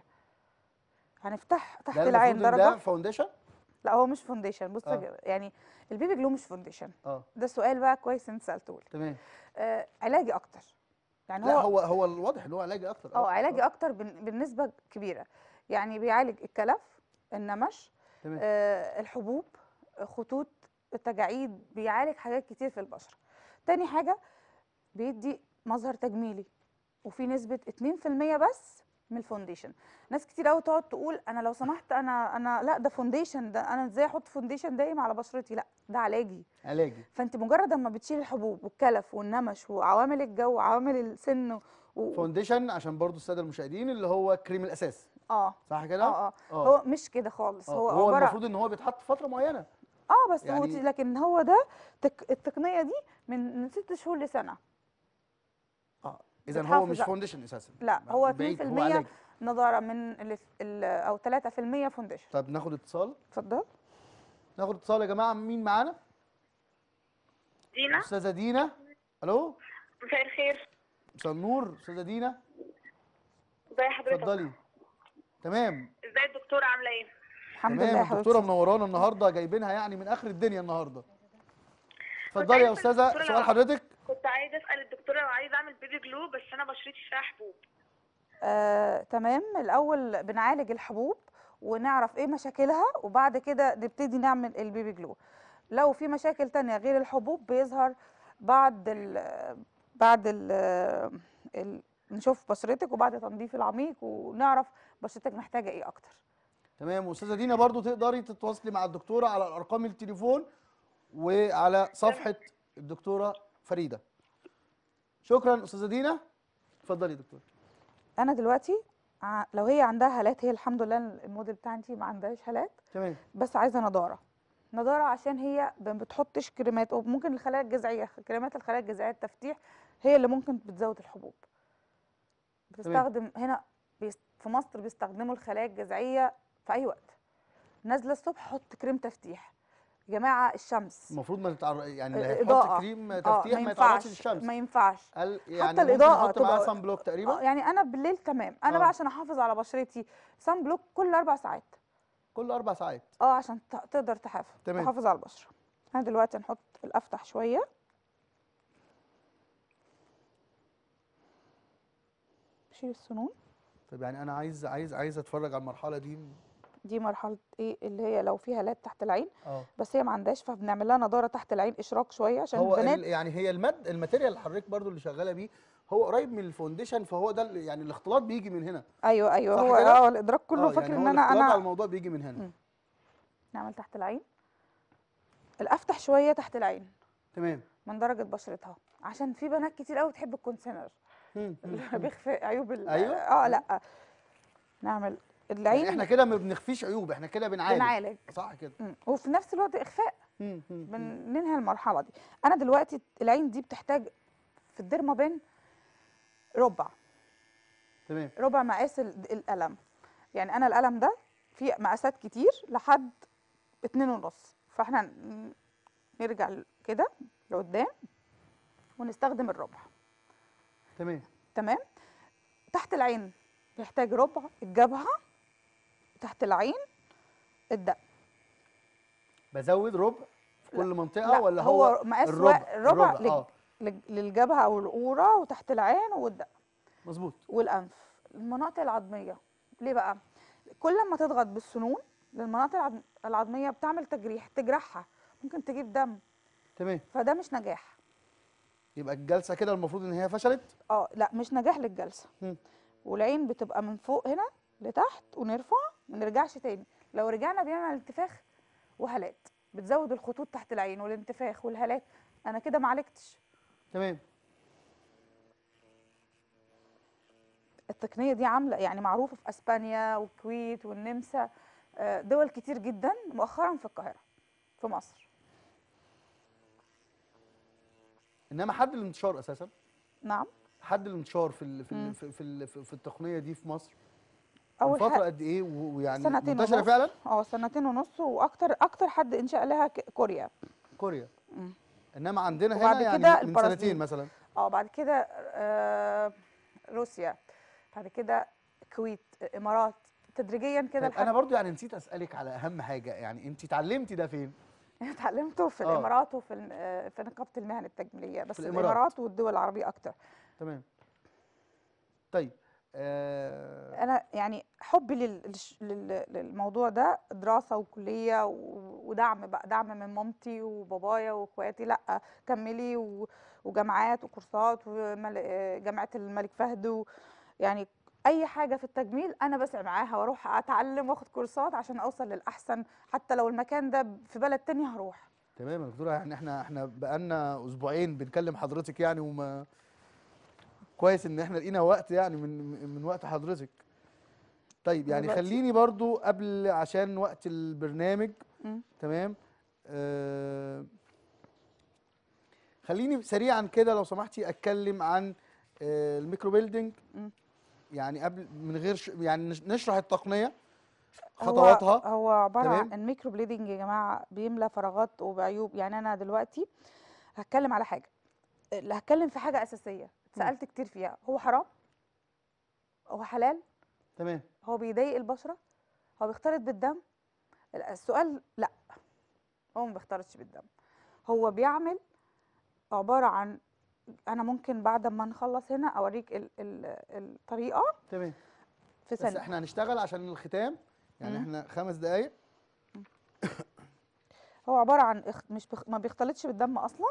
هنفتح تحت ده العين المفروض إن ده درجه فاونديشن لا هو مش فونديشن بص آه. كده، يعني البيبي جلو مش فونديشن اه ده سؤال بقى كويس انت سالته لي تمام آه علاجي اكتر يعني لا هو هو هو الواضح ان هو علاجي اكتر اه علاجي اكتر بن- بالنسبه كبيره يعني بيعالج الكلف النمش تمام آه الحبوب خطوط التجاعيد بيعالج حاجات كتير في البشره تاني حاجه بيدي مظهر تجميلي وفي نسبه 2% بس من الفونديشن ناس كتير قوي تقعد تقول انا لو سمحت انا انا لا ده فونديشن ده انا ازاي احط فونديشن دايم على بشرتي لا ده علاجي علاجي فانت مجرد اما بتشيل الحبوب والكلف والنمش وعوامل الجو وعوامل السن و... فاونديشن عشان برضو الساده المشاهدين اللي هو كريم الاساس اه صح كده اه اه اه هو مش كده خالص آه. هو هو عباره المفروض ان هو بيتحط في فتره معينه اه بس هو يعني- ت- لكن هو ده تك... التقنيه دي من من ست شهور لسنه اه اذا هو بتحافظ مش على- فاونديشن اساسا لا هو 2% بعيد، هو علاجي نضاره من ال... ال... او 3% فونديشن طب ناخد اتصال اتفضل ناخد اتصال يا جماعه مين معانا دينا استاذه دينا الو مساء الخير مساء النور استاذه دينا ازي حضرتك اتفضلي تمام ازاي الدكتوره عامله ايه الحمد لله يا تمام حبيبتي الدكتوره منورانا النهارده جايبينها يعني من اخر الدنيا النهارده اتفضلي يا عايزة استاذه الدكتورة سؤال لو- حضرتك كنت عايزه اسال الدكتوره لو عايزه اعمل بيبي جلو بس انا بشرتي فيها حبوب آه، تمام الاول بنعالج الحبوب ونعرف ايه مشاكلها وبعد كده نبتدي نعمل البيبي جلو لو في مشاكل تانية غير الحبوب بيظهر بعد ال بعد ال ال نشوف بشرتك وبعد تنظيف العميق ونعرف بشرتك محتاجة ايه اكتر تمام استاذه دينا برضو تقدري تتواصلي مع الدكتوره على ارقام التليفون وعلى صفحه الدكتوره فريده شكرا استاذه دينا اتفضلي يا دكتور انا دلوقتي ع- لو هي عندها هالات هي الحمد لله الموديل بتاعتي ما عندهاش هالات تمام بس عايزه نضاره نضاره عشان هي ما بتحطش كريمات وممكن الخلايا الجذعيه كريمات الخلايا الجذعيه التفتيح هي اللي ممكن بتزود الحبوب بتستخدم هنا بيست في مصر بيستخدموا الخلايا الجذعيه في اي وقت نازله الصبح حط كريم تفتيح يا جماعه الشمس المفروض ما تتعرض يعني اللي الإضاءة. هيحط كريم آه، تفتيح ما يتعرضش للشمس ما ينفعش قال يعني ممكن الإضاءة نحط معاه تبقى- صن بلوك تقريبا آه، يعني انا بالليل تمام انا آه. بقى عشان احافظ على بشرتي سان بلوك كل اربع ساعات كل اربع ساعات اه عشان ت- تقدر تحافظ تمام. تحافظ على البشره انا دلوقتي نحط الافتح شويه شيل السنون طب يعني انا عايز عايز عايز اتفرج على المرحله دي دي مرحله ايه اللي هي لو فيها هالات تحت العين اه بس هي ما عندهاش فبنعمل لها نضاره تحت العين اشراق شويه عشان هو البنات ال- يعني هي الماد الماتيريال اللي حضرتك برضو اللي شغاله بيه هو قريب من الفونديشن فهو ده اللي- يعني الاختلاط بيجي من هنا ايوه ايوه صح هو كده؟ اه الادراك كله آه، فاكر يعني ان هو انا الاختلاط على انا الموضوع بيجي من هنا مم. نعمل تحت العين الافتح شويه تحت العين تمام من درجه بشرتها عشان في بنات كتير قوي تحب الكونسيلر مم، مم. اللي بيخفي عيوب ال- أيوة. اه لا نعمل العين يعني احنا كده ما بنخفيش عيوب احنا كده بنعالج بنعالج صح كده مم. وفي نفس الوقت اخفاء مم، مم، مم. بننهي المرحله دي انا دلوقتي العين دي بتحتاج في الديرما بين ربع تمام ربع مقاس ال- القلم يعني انا القلم ده فيه مقاسات كتير لحد اتنين ونص فاحنا ن- نرجع ل- كده لقدام ونستخدم الربع تمام تمام تحت العين بيحتاج ربع الجبهه تحت العين الدق بزود ربع في كل منطقه لا ولا هو هو مقاس الربع وا- الربع الربع لل- اه لل- للجبهه او القوره وتحت العين والدق مظبوط والانف المناطق العظميه ليه بقى كل ما تضغط بالسنون للمناطق العظم- العظميه بتعمل تجريح تجرحها ممكن تجيب دم تمام فده مش نجاح يبقى الجلسه كده المفروض ان هي فشلت اه لا مش نجاح للجلسه مم. والعين بتبقى من فوق هنا لتحت ونرفع ما نرجعش تاني لو رجعنا بيعمل انتفاخ وهالات بتزود الخطوط تحت العين والانتفاخ والهالات انا كده ما عالجتش تمام التقنيه دي عامله يعني معروفه في اسبانيا والكويت والنمسا آه، دول كتير جدا مؤخرا في القاهره في مصر انما حد الانتشار اساسا نعم حد الانتشار في ال في مم. ال في, في, ال في, في التقنيه دي في مصر اول فتره حاجه قد ايه و- ويعني سنتين منتشره ونص. فعلا اه سنتين ونص واكتر اكتر حد انشا لها ك- كوريا كوريا مم. انما عندنا وبعد هنا يعني كده من البرازيل. سنتين مثلا اه بعد كده آه روسيا بعد كده الكويت الامارات تدريجيا كده طيب انا برضو يعني نسيت اسالك على اهم حاجه يعني انت اتعلمتي ده فين اتعلمته في آه. الامارات وفي الم- آه، في نقابه المهن التجميليه بس في الإمارات. الامارات والدول العربيه اكتر تمام طيب آه انا يعني حبي لل- للش- لل- للموضوع ده دراسه وكليه و- ودعم بقى دعم من مامتي وبابايا واخواتي لا كملي و- وجامعات وكورسات وجامعه الملك فهد و- يعني اي حاجه في التجميل انا بسعى معاها واروح اتعلم واخد كورسات عشان اوصل للاحسن حتى لو المكان ده في بلد تاني هروح تمام يا دكتوره يعني احنا احنا بقالنا اسبوعين بنكلم حضرتك يعني وما كويس ان احنا لقينا وقت يعني من من وقت حضرتك طيب يعني دلوقتي- خليني برضو قبل عشان وقت البرنامج مم. تمام آه خليني سريعا كده لو سمحتي اتكلم عن آه الميكرو بيلدينج مم. يعني قبل من غير ش... يعني نش- نشرح التقنيه هو- خطواتها هو عباره تمام. عن الميكرو بليدنج يا جماعه بيملى فراغات وبعيوب يعني انا دلوقتي هتكلم على حاجه اللي هتكلم في حاجه اساسيه اتسالت كتير فيها هو حرام هو حلال تمام هو بيضايق البشره هو بيختلط بالدم السؤال لا هو ما بيختلطش بالدم هو بيعمل عباره عن انا ممكن بعد ما نخلص هنا اوريك ال ال الطريقه تمام في بس ثانيه احنا هنشتغل عشان الختام يعني مم. احنا خمس دقايق هو عبارة عن اخ... مش بخ... ما بيختلطش بالدم أصلا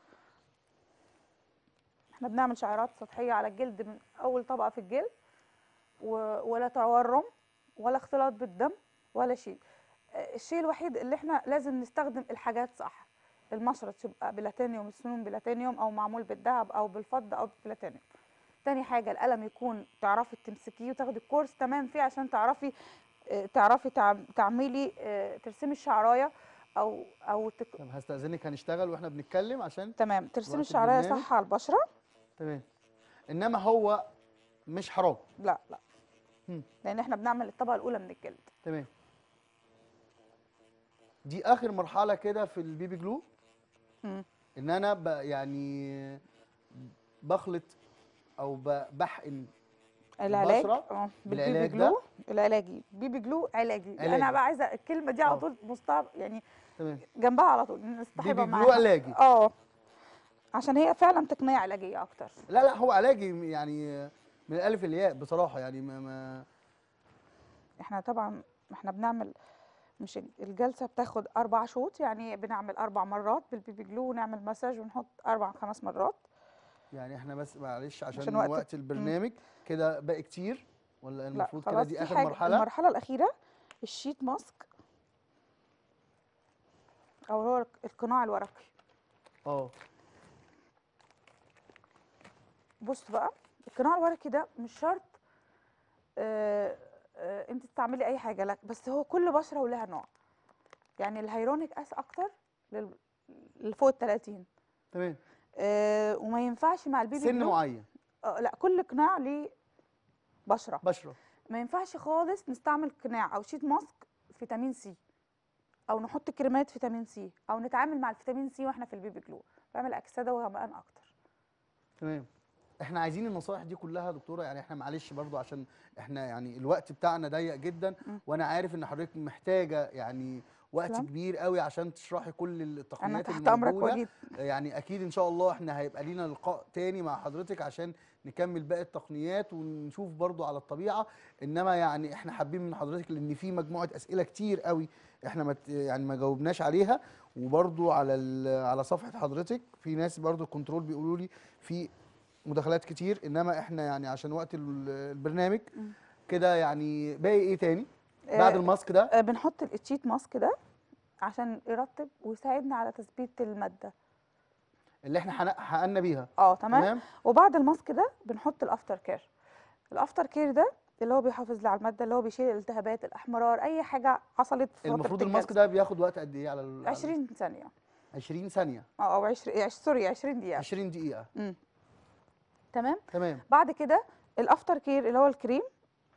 احنا بنعمل شعيرات سطحية على الجلد من أول طبقة في الجلد و... ولا تورم ولا اختلاط بالدم ولا شيء آه، الشيء الوحيد اللي احنا لازم نستخدم الحاجات صح المشرط تبقى بلاتينيوم السنون بلاتينيوم أو معمول بالذهب أو بالفضة أو بالبلاتينيوم تاني حاجة القلم يكون تعرفي تمسكيه وتاخدي الكورس تمام فيه عشان تعرفي آه، تعرفي تعم- تعملي آه، ترسمي الشعرايه او او تك... طب هستأذنك هنشتغل واحنا بنتكلم عشان تمام ترسمي وقت الشعرايه البرنامج. صح على البشره تمام انما هو مش حرام لا لا مم. لان احنا بنعمل الطبقه الاولى من الجلد تمام دي اخر مرحله كده في البيبي جلو مم. ان انا ب يعني بخلط او ب- بحقن العلاج البشرة اه بالعلاج بالبيبي ده؟ جلو العلاجي بيبي جلو علاجي, علاجي. انا بقى عايزه الكلمه دي على آه. طول مصطلح يعني تمام جنبها على طول نصطحبها بيبي معاها جلو علاجي اه عشان هي فعلا تقنيه علاجيه اكتر لا لا هو علاجي يعني من الالف للياء بصراحه يعني ما, ما احنا طبعا احنا بنعمل مش الجلسه بتاخد اربع شوط يعني بنعمل اربع مرات بالبيبي جلو ونعمل مساج ونحط اربع خمس مرات يعني احنا بس معلش عشان, عشان وقت, وقت- وقت البرنامج كده باقي كتير ولا لا المفروض كده خلاص دي في اخر حاجة مرحله المرحله الاخيره الشيت ماسك او هو القناع الورقي اه بص بقى القناع الورقي ده مش شرط آه آه انت تستعملي اي حاجه لك بس هو كل بشره ولها نوع يعني الهيرونيك اس اكتر لل- اللي فوق ال 30 تمام آه وما ينفعش مع البيبي سن جلو معين آه لا كل قناع ليه بشره بشره ما ينفعش خالص نستعمل قناع او شيت ماسك فيتامين سي او نحط كريمات فيتامين سي او نتعامل مع الفيتامين سي واحنا في البيبي جلو بيعمل اكسده وغمقان اكتر تمام احنا عايزين النصائح دي كلها يا دكتوره يعني احنا معلش برضو عشان احنا يعني الوقت بتاعنا ضيق جدا مم. وانا عارف ان حضرتك محتاجه يعني وقت تسلم. كبير قوي عشان تشرحي كل انا التقنيات تحت امرك الموجوده وليد يعني اكيد ان شاء الله احنا هيبقى لينا لقاء تاني مع حضرتك عشان نكمل باقي التقنيات ونشوف برضو على الطبيعه انما يعني احنا حابين من حضرتك لان في مجموعه اسئله كتير قوي احنا ما ت- يعني ما جاوبناش عليها وبرضو على ال- على صفحه حضرتك في ناس برضو الكنترول بيقولوا لي في مداخلات كتير انما احنا يعني عشان وقت ال- البرنامج مم. كده يعني باقي ايه تاني بعد آه، الماسك ده آه، بنحط الشيت ماسك ده عشان يرطب ويساعدنا على تثبيت الماده اللي احنا حن- حققنا بيها اه تمام تمام وبعد الماسك ده بنحط الافتر كير الافتر كير ده اللي هو بيحافظ لي على الماده اللي هو بيشيل الالتهابات الاحمرار اي حاجه حصلت في فترة المفروض الماسك ده بياخد وقت قد ايه على ال- على 20 ثانيه 20 ثانيه اه او 20 سوري 20 دقيقه 20 دقيقه مم. تمام تمام بعد كده الافتر كير اللي هو الكريم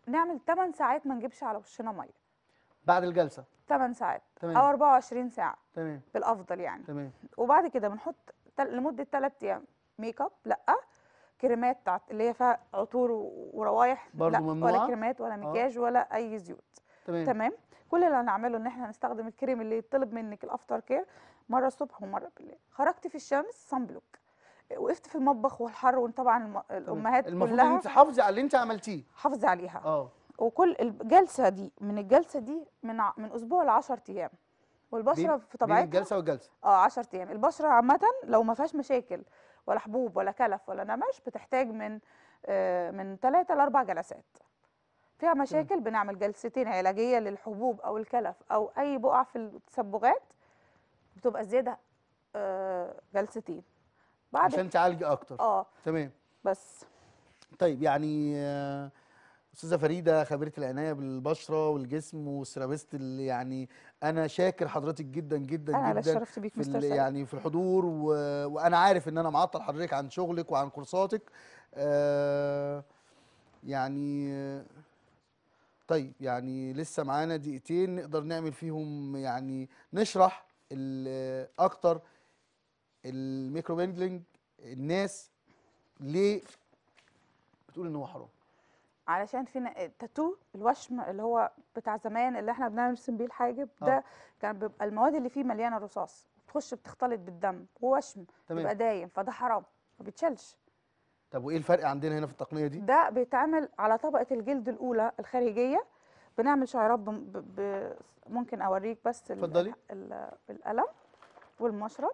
نعمل 8 ساعات ما نجيبش على وشنا ميه بعد الجلسه 8 ساعات تمام. او 24 ساعه تمام بالافضل يعني تمام وبعد كده بنحط تل- لمده 3 ايام ميك اب لا كريمات بتاعت اللي هي فيها عطور و- ورايح برضو لا ممنوعة؟ ولا كريمات ولا مكياج ولا اي زيوت تمام تمام كل اللي هنعمله ان احنا هنستخدم الكريم اللي يطلب منك الافتر كير مره الصبح ومره بالليل خرجت في الشمس صن بلوك وقفت في المطبخ والحر وطبعا الم- الامهات المفروض ان كلها انت تحافظي على اللي انت عملتيه حافظي عليها اه وكل الجلسه دي من الجلسه دي من ع- من اسبوع ل 10 ايام والبشره بين- في بين طبيعتها الجلسه والجلسه اه 10 ايام البشره عامه لو ما فيهاش مشاكل ولا حبوب ولا كلف ولا نمش بتحتاج من آه، من 3 ل 4 جلسات فيها مشاكل بنعمل جلستين علاجيه للحبوب او الكلف او اي بقع في التصبغات بتبقى زياده آه، جلستين بعد عشان تعالجي اكتر اه تمام بس طيب يعني آه، استاذه فريده خبيره العنايه بالبشره والجسم والسيرابيست اللي يعني انا شاكر حضرتك جدا جدا انا اللي جدا اتشرفت بيك في مستر ال- سعيد يعني في الحضور و... وانا عارف ان انا معطل حضرتك عن شغلك وعن كورساتك آه يعني آه، طيب يعني لسه معانا دقيقتين نقدر نعمل فيهم يعني نشرح ال- اكتر الميكرو بيندلينج الناس ليه بتقول ان هو حرام علشان فينا التاتو الوشم اللي هو بتاع زمان اللي احنا بنرسم بيه الحاجب آه. ده كان بيبقى المواد اللي فيه مليانه رصاص بتخش بتختلط بالدم ووشم تمام. بيبقى دايم فده حرام ما بيتشالش طب وايه الفرق عندنا هنا في التقنيه دي ده بيتعمل على طبقه الجلد الاولى الخارجيه بنعمل شعيرات بم- ب... ب... ممكن اوريك بس ال- اتفضلي. ال... القلم والمشرط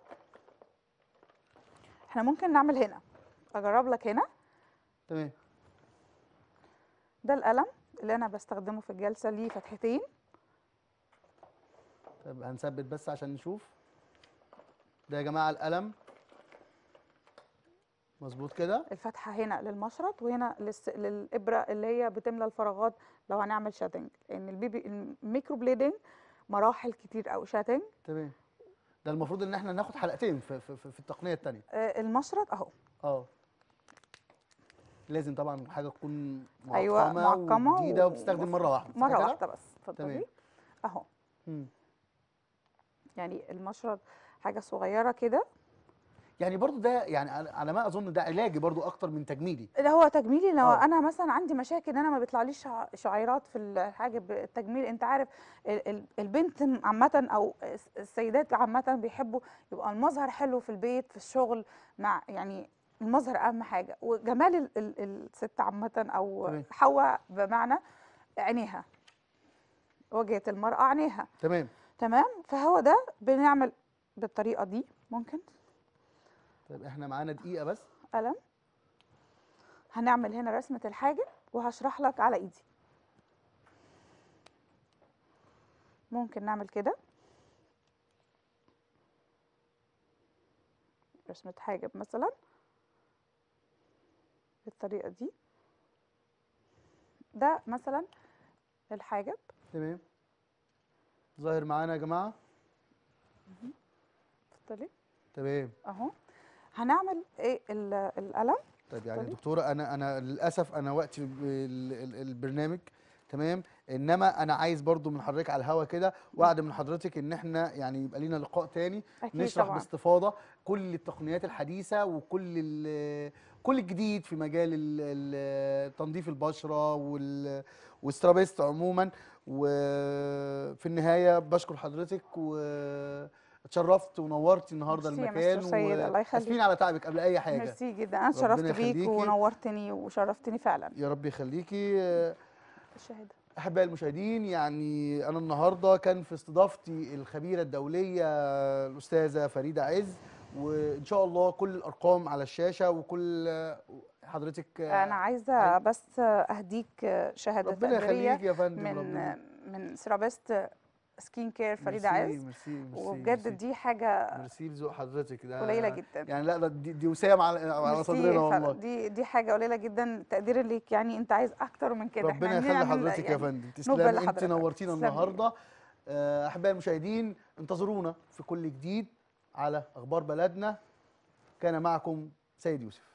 احنا ممكن نعمل هنا اجرب لك هنا تمام ده القلم اللي انا بستخدمه في الجلسه ليه فتحتين طب هنثبت بس عشان نشوف ده يا جماعه القلم مظبوط كده الفتحه هنا للمشرط وهنا للس... للابره اللي هي بتملى الفراغات لو هنعمل شاتنج لان البيبي الميكرو بليدنج مراحل كتير قوي شاتنج تمام ده المفروض ان احنا ناخد حلقتين في, في, في في التقنيه الثانيه آه، المشرط اهو اه لازم طبعا حاجه تكون معقمه, ايوه معقمه وجديده و- وبتستخدم مره واحده صح مره كده؟ واحده بس اتفضلي تمام. اهو مم. يعني المشرط حاجه صغيره كده يعني برضو ده يعني على- على ما اظن ده علاجي برضو اكتر من تجميلي اللي هو تجميلي لو آه. انا مثلا عندي مشاكل ان انا ما بيطلعليش شع- شعيرات في الحاجه التجميل انت عارف ال- ال- البنت عامه او الس- السيدات عامه بيحبوا يبقى المظهر حلو في البيت في الشغل مع يعني المظهر اهم حاجه وجمال ال- ال- الست عامه او تمام. حواء بمعنى عينيها وجهه المراه عينيها تمام تمام فهو ده بنعمل بالطريقه دي ممكن طيب احنا معانا دقيقه بس قلم هنعمل هنا رسمة الحاجب وهشرح لك على ايدي ممكن نعمل كده رسمة حاجب مثلا بالطريقة دي ده مثلا الحاجب تمام ظاهر معانا يا جماعه اتفضلي تمام اهو هنعمل ايه ال- القلم طيب يعني اتفضلي. دكتوره انا انا للاسف انا وقتي ال- ال- البرنامج تمام انما انا عايز برضو من حضرتك على الهوا كده وعد من حضرتك ان احنا يعني يبقى لينا لقاء تاني اكيد نشرح طبعا باستفاضه كل التقنيات الحديثه وكل ال- كل الجديد في مجال ال- ال- تنظيف البشره وال والسترابيست عموما وفي النهايه بشكر حضرتك واتشرفت ونورتي النهارده ميرسي يا المكان مستر سيد، الله يخليك. واسفين على تعبك قبل اي حاجه ميرسي جدا انا ربنا اتشرفت بيك يخليكي. ونورتني وشرفتني فعلا يا رب يخليكي الشهاده احبائي المشاهدين يعني انا النهارده كان في استضافتي الخبيره الدوليه الاستاذه فريده عز وان شاء الله كل الارقام على الشاشه وكل حضرتك انا عايزه عايز- بس اهديك شهاده ربنا تقديريه يخليك يا فندم من ربنا من سيرابيست سكين كير فريده ميرسي، عز ميرسي ميرسي وبجد ميرسي. دي حاجه ميرسي لذوق حضرتك ده قليله جدا يعني لا ده دي, دي وسام على على ميرسي صدرنا فعلا. والله دي دي حاجه قليله جدا تقدير ليك يعني انت عايز اكتر من كده ربنا عايزين يخلي نعمل حضرتك يا يعني فندم نوبل تسلمي انت لحضرتك. نورتينا تسلمي. النهارده آه، احبائي المشاهدين انتظرونا في كل جديد على اخبار بلدنا كان معكم سيد يوسف